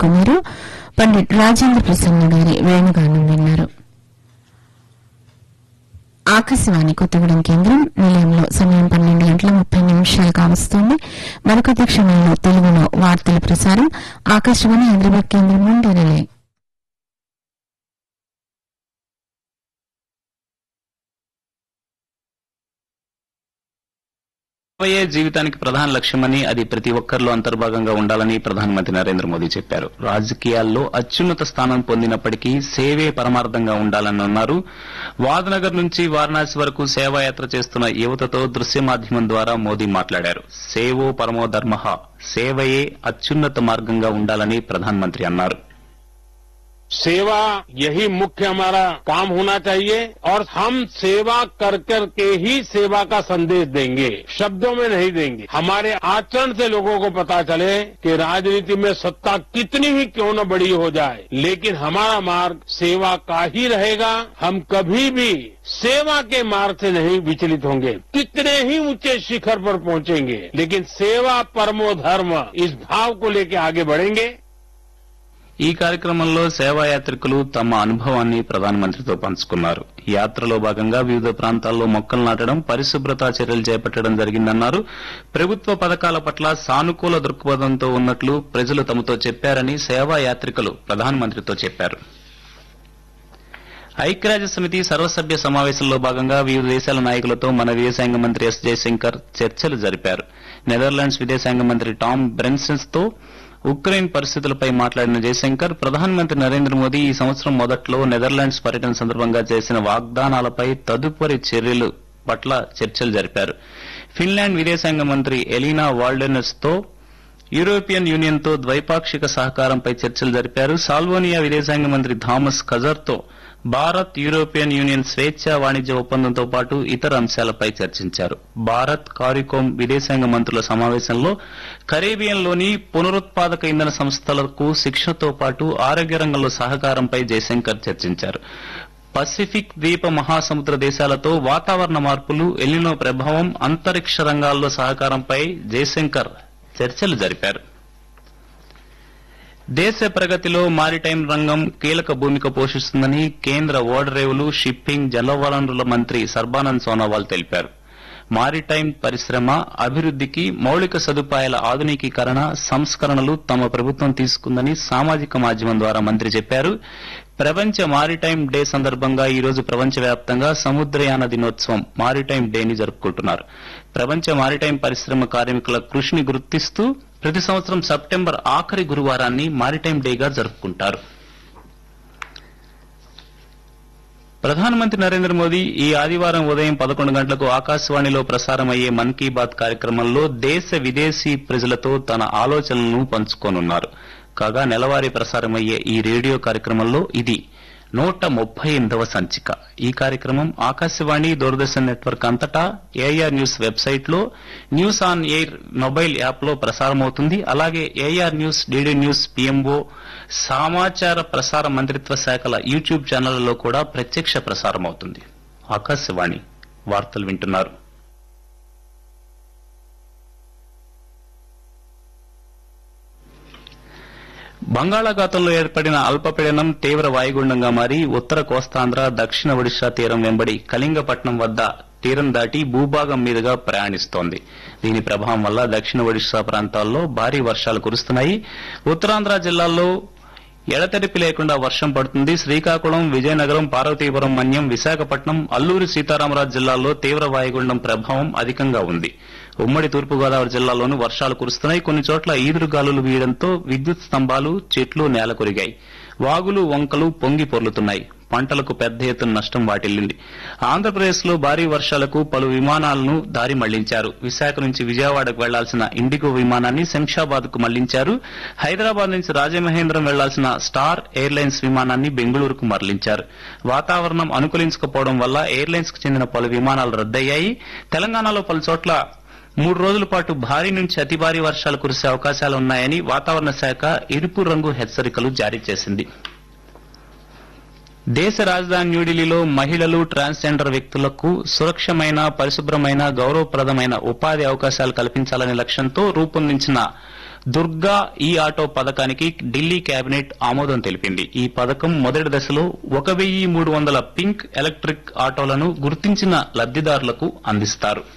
వరకు మీరు పండిట్ రాజేంద్ర ప్రసన్న గారి వేణుగానం విన్నారు ఆకాశవాణి కొత్తగూడెం కేంద్రం నిలయంలో సమయం పన్నెండు గంటల ముప్పై నిమిషాలు కావస్తోంది మరికొద్ది క్షణంలో తెలుగులో వార్తల ప్రసారం ఆకాశవాణి హైదరాబాద్ కేంద్రం నుండి రిలే రాబోయే జీవితానికి ప్రధాన లక్ష్యమని అది ప్రతి ఒక్కరిలో అంతర్భాగంగా ఉండాలని ప్రధానమంత్రి నరేంద్ర మోదీ చెప్పారు రాజకీయాల్లో అత్యున్నత స్థానం పొందినప్పటికీ సేవే పరమార్థంగా ఉండాలని అన్నారు వాద్నగర్ నుంచి వారణాసి వరకు సేవాయాత్ర చేస్తున్న యువతతో దృశ్య మాధ్యమం ద్వారా మోదీ మాట్లాడారు సేవో పరమో ధర్మ సేవయే అత్యున్నత మార్గంగా ఉండాలని ప్రధానమంత్రి అన్నారు सेवा यही मुख्य हमारा काम होना चाहिए और हम सेवा कर कर के ही सेवा का संदेश देंगे शब्दों में नहीं देंगे हमारे आचरण से लोगों को पता चले कि राजनीति में सत्ता कितनी ही क्यों न बड़ी हो जाए लेकिन हमारा मार्ग सेवा का ही रहेगा हम कभी भी सेवा के मार्ग से नहीं विचलित होंगे कितने ही ऊंचे शिखर पर पहुंचेंगे लेकिन सेवा परमो धर्म इस भाव को लेकर आगे बढ़ेंगे ఈ కార్యక్రమంలో సేవాయాత్రికులు తమ అనుభవాన్ని ప్రధానమంత్రితో పంచుకున్నారు యాత్రలో భాగంగా వివిధ ప్రాంతాల్లో మొక్కలు నాటడం పరిశుభ్రతా చర్యలు చేపట్టడం జరిగిందన్నారు ప్రభుత్వ పథకాల పట్ల సానుకూల దృక్పథంతో ఉన్నట్లు ప్రజలు తమతో చెప్పారని సేవాయాత్రికులు ప్రధానమంత్రితో చెప్పారు ఐక్యరాజ్య సమితి సర్వసభ్య సమావేశంలో భాగంగా వివిధ దేశాల నాయకులతో మన విదేశాంగ మంత్రి ఎస్ జయశంకర్ చర్చలు జరిపారు నెదర్లాండ్స్ విదేశాంగ మంత్రి టామ్ బ్రెన్సన్స్ తో ఉక్రెయిన్ పరిస్థితులపై మాట్లాడిన జయశంకర్ ప్రధానమంత్రి నరేంద్ర మోదీ ఈ సంవత్సరం మొదట్లో నెదర్లాండ్స్ పర్యటన సందర్భంగా చేసిన వాగ్దానాలపై తదుపరి చర్యలు పట్ల చర్చలు జరిపారు ఫిన్లాండ్ విదేశాంగ మంత్రి ఎలీనా వాల్డెనస్ తో యూరోపియన్ యూనియన్ తో ద్వైపాక్షిక సహకారంపై చర్చలు జరిపారు సాల్వోనియా విదేశాంగ మంత్రి థామస్ ఖజర్ తో భారత్ యూరోపియన్ యూనియన్ స్వేచ్ఛా వాణిజ్య ఒప్పందంతో పాటు ఇతర అంశాలపై చర్చించారు భారత్ కారికోమ్ విదేశాంగ మంత్రుల సమావేశంలో కరేబియన్లోని పునరుత్పాదక ఇంధన సంస్థలకు శిక్షణతో పాటు ఆరోగ్య రంగంలో సహకారంపై జయశంకర్ చర్చించారు పసిఫిక్ ద్వీప మహాసముద్ర దేశాలతో వాతావరణ మార్పులు ఎల్లినో ప్రభావం అంతరిక్ష రంగాల్లో సహకారంపై జయశంకర్ చర్చలు జరిపారు దేశ ప్రగతిలో మారిటైమ్ రంగం కీలక భూమిక పోషిస్తుందని కేంద్ర ఓడరేవులు షిప్పింగ్ జలవనరుల మంత్రి సర్బానంద్ సోనోవాల్ తెలిపారు మారిటైమ్ పరిశ్రమ అభివృద్దికి మౌలిక సదుపాయాల ఆధునికీకరణ సంస్కరణలు తమ ప్రభుత్వం తీసుకుందని సామాజిక మాధ్యమం ద్వారా మంత్రి చెప్పారు ప్రపంచ మారిటైమ్ డే సందర్భంగా ఈ రోజు ప్రపంచవ్యాప్తంగా సముద్రయాన దినోత్సవం మారిటైమ్ డేని జరుపుకుంటున్నారు ప్రపంచ మారిటైమ్ పరిశ్రమ కార్మికుల కృషిని గుర్తిస్తూ ప్రతి సంవత్సరం సెప్టెంబర్ ఆఖరి గురువారాన్ని మారిటైమ్ డేగా జరుపుకుంటారు ప్రధానమంత్రి నరేంద్ర మోదీ ఈ ఆదివారం ఉదయం పదకొండు గంటలకు ఆకాశవాణిలో ప్రసారమయ్యే మన్ కీ బాత్ కార్యక్రమంలో దేశ విదేశీ ప్రజలతో తన ఆలోచనలను పంచుకోనున్నారు కాగా నెలవారీ ప్రసారమయ్యే ఈ రేడియో కార్యక్రమంలో ఇది నూట ముప్పై ఎనిమిదవ సంచిక ఈ కార్యక్రమం ఆకాశవాణి దూరదర్శన్ నెట్వర్క్ అంతటా ఏఆర్ న్యూస్ వెబ్సైట్ లో news on air mobile app లో ప్రసారమవుతుంది అలాగే AIR news DD news PMO సమాచార ప్రసార మంత్రిత్వ శాఖల యూట్యూబ్ ఛానళ్లలో కూడా ప్రత్యక్ష ప్రసారమవుతుంది ఆకాశవాణి వార్తలు వింటున్నారు బంగాళాఖాతంలో ఏర్పడిన అల్పపీడనం తీవ్ర వాయుగుండంగా మారి ఉత్తర కోస్తాంధ్ర దక్షిణ ఒడిశా తీరం వెంబడి కళింగపట్నం వద్ద తీరం దాటి భూభాగం మీదుగా ప్రయాణిస్తోంది దీని ప్రభావం వల్ల దక్షిణ ఒడిశా ప్రాంతాల్లో భారీ వర్షాలు కురుస్తున్నాయి ఉత్తరాంధ్ర జిల్లాల్లో ఎడతెరిపి లేకుండా వర్షం పడుతుంది శ్రీకాకుళం విజయనగరం పార్వతీపురం మన్యం విశాఖపట్నం అల్లూరి సీతారామరాజు జిల్లాల్లో తీవ్ర వాయుగుండం ప్రభావం అధికంగా ఉంది ఉమ్మడి తూర్పుగోదావరి జిల్లాలోనూ వర్షాలు కురుస్తున్నాయి కొన్ని చోట్ల ఈదురుగాలులు వీయడంతో విద్యుత్ స్తంభాలు చెట్లు నేల కొరిగాయి వాగులు వంకలు పొంగి పొర్లుతున్నాయి పంటలకు పెద్ద ఎత్తున నష్టం వాటిల్లింది ఆంధ్రప్రదేశ్ లో భారీ వర్షాలకు పలు విమానాలను దారి మళ్లించారు విశాఖ నుంచి విజయవాడకు వెళ్లాల్సిన ఇండిగో విమానాన్ని శంషాబాద్ కు మళ్లించారు హైదరాబాద్ నుంచి రాజమహేంద్రం వెళ్లాల్సిన స్టార్ ఎయిర్లైన్స్ విమానాన్ని బెంగళూరుకు మరలించారు వాతావరణం అనుకూలించకపోవడం వల్ల ఎయిర్లైన్స్ కు చెందిన పలు విమానాలు రద్దయ్యాయి తెలంగాణలో పలు చోట్ల మూడు రోజుల పాటు భారీ నుంచి అతి భారీ వర్షాలు కురిసే అవకాశాలు ఉన్నాయని వాతావరణ శాఖ ఎరుపు రంగు హెచ్చరికలు జారీ చేసింది దేశ రాజధాని న్యూఢిల్లీలో మహిళలు ట్రాన్స్జెండర్ వ్యక్తులకు సురక్షమైన పరిశుభ్రమైన గౌరవప్రదమైన ఉపాధి అవకాశాలు కల్పించాలనే లక్ష్యంతో రూపొందించిన దుర్గా ఈ ఆటో పథకానికి ఢిల్లీ కేబినెట్ ఆమోదం తెలిపింది ఈ పథకం మొదటి దశలో ఒక వెయ్యి మూడు వందల పింక్ ఎలక్ట్రిక్ ఆటోలను గుర్తించిన లబ్దిదారులకు అందిస్తారు